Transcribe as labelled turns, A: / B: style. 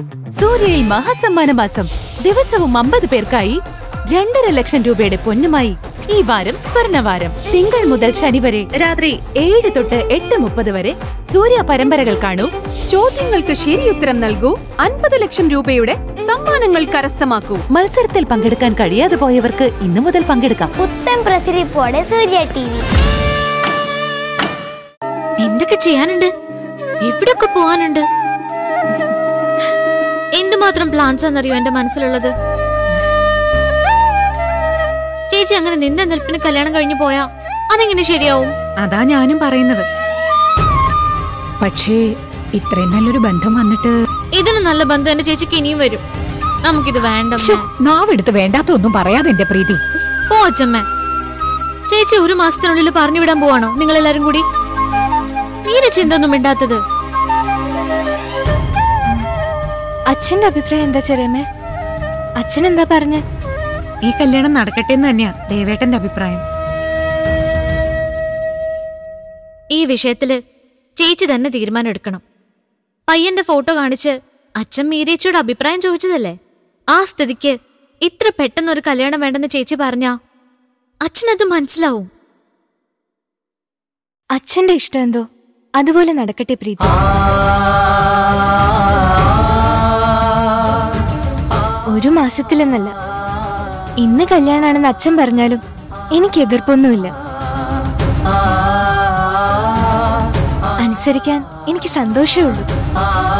A: സൂര്യയിൽ മഹാസമ്മാന മാസം ദിവസവും അമ്പത് പേർക്കായി രണ്ടര ലക്ഷം രൂപയുടെ പൊന്നുമായി ഈ വാരം സ്വർണവാരം തിങ്കൾ മുതൽ ശനി വരെ രാത്രി ഏഴ് തൊട്ട് എട്ട് മുപ്പത് വരെ സൂര്യ പരമ്പരകൾ കാണൂ
B: ചോദ്യങ്ങൾക്ക് ശരിയുത്തരം നൽകൂ അൻപത് ലക്ഷം രൂപയുടെ സമ്മാനങ്ങൾ കരസ്ഥമാക്കൂ
A: മത്സരത്തിൽ പങ്കെടുക്കാൻ കഴിയാതെ പോയവർക്ക് ഇന്നു മുതൽ പങ്കെടുക്കാം
C: പുത്തൻ പ്രസരിപ്പോടെ സൂര്യ ടി വി
D: എന്തൊക്കെ ചെയ്യാനുണ്ട് എവിടെയൊക്കെ പോവാനുണ്ട് എന്തുമാത്രം പ്ലാൻസ് ആണെന്നറിയോ എന്റെ മനസ്സിലുള്ളത് ചേച്ചി അങ്ങനെ നിന്റെ നിൽപ്പിന് കല്യാണം കഴിഞ്ഞു പോയാ അതെങ്ങനെ ശരിയാവും
E: അതാ ഞാനും പറയുന്നത് പക്ഷേ ഇത്രയും നല്ലൊരു ബന്ധം വന്നിട്ട്
D: ഇതിന് നല്ല ബന്ധം എന്റെ ചേച്ചിക്ക് ഇനിയും വരും നമുക്കിത് വേണ്ട
E: ശ്ശോ, നാവെടുത്ത് വേണ്ടാത്തൊന്നും പറയാതെ എന്റെ പ്രീതി
D: പോ അച്ഛമ്മ ചേച്ചി ഒരു മാസത്തിനുള്ളിൽ പറഞ്ഞു വിടാൻ പോവാണോ നിങ്ങൾ എല്ലാരും കൂടി നീരെ ചിന്തൊന്നും മിണ്ടാത്തത്
F: അച്ഛന്റെ അഭിപ്രായം എന്താ ചെറിയമ്മേ അച്ഛൻ എന്താ പറഞ്ഞ
E: ഈ കല്യാണം നടക്കട്ടെ എന്ന് തന്നെയാ ദേവേട്ടന്റെ അഭിപ്രായം
D: ഈ വിഷയത്തില് ചേച്ചി തന്നെ തീരുമാനം എടുക്കണം പയ്യന്റെ ഫോട്ടോ കാണിച്ച് അച്ഛൻ മീരേച്ചിയുടെ അഭിപ്രായം ചോദിച്ചതല്ലേ ആ സ്ഥിതിക്ക് ഇത്ര പെട്ടെന്ന് ഒരു കല്യാണം വേണ്ടെന്ന് ചേച്ചി പറഞ്ഞാ അച്ഛനത് മനസ്സിലാവും
F: അച്ഛന്റെ ഇഷ്ടം എന്തോ അതുപോലെ നടക്കട്ടെ പ്രീതി ഒരു മാസത്തിലെന്നല്ല ഇന്ന് കല്യാണാണെന്ന് അച്ഛൻ പറഞ്ഞാലും എനിക്ക് എതിർപ്പൊന്നുമില്ല അനുസരിക്കാൻ എനിക്ക് സന്തോഷമേ ഉള്ളൂ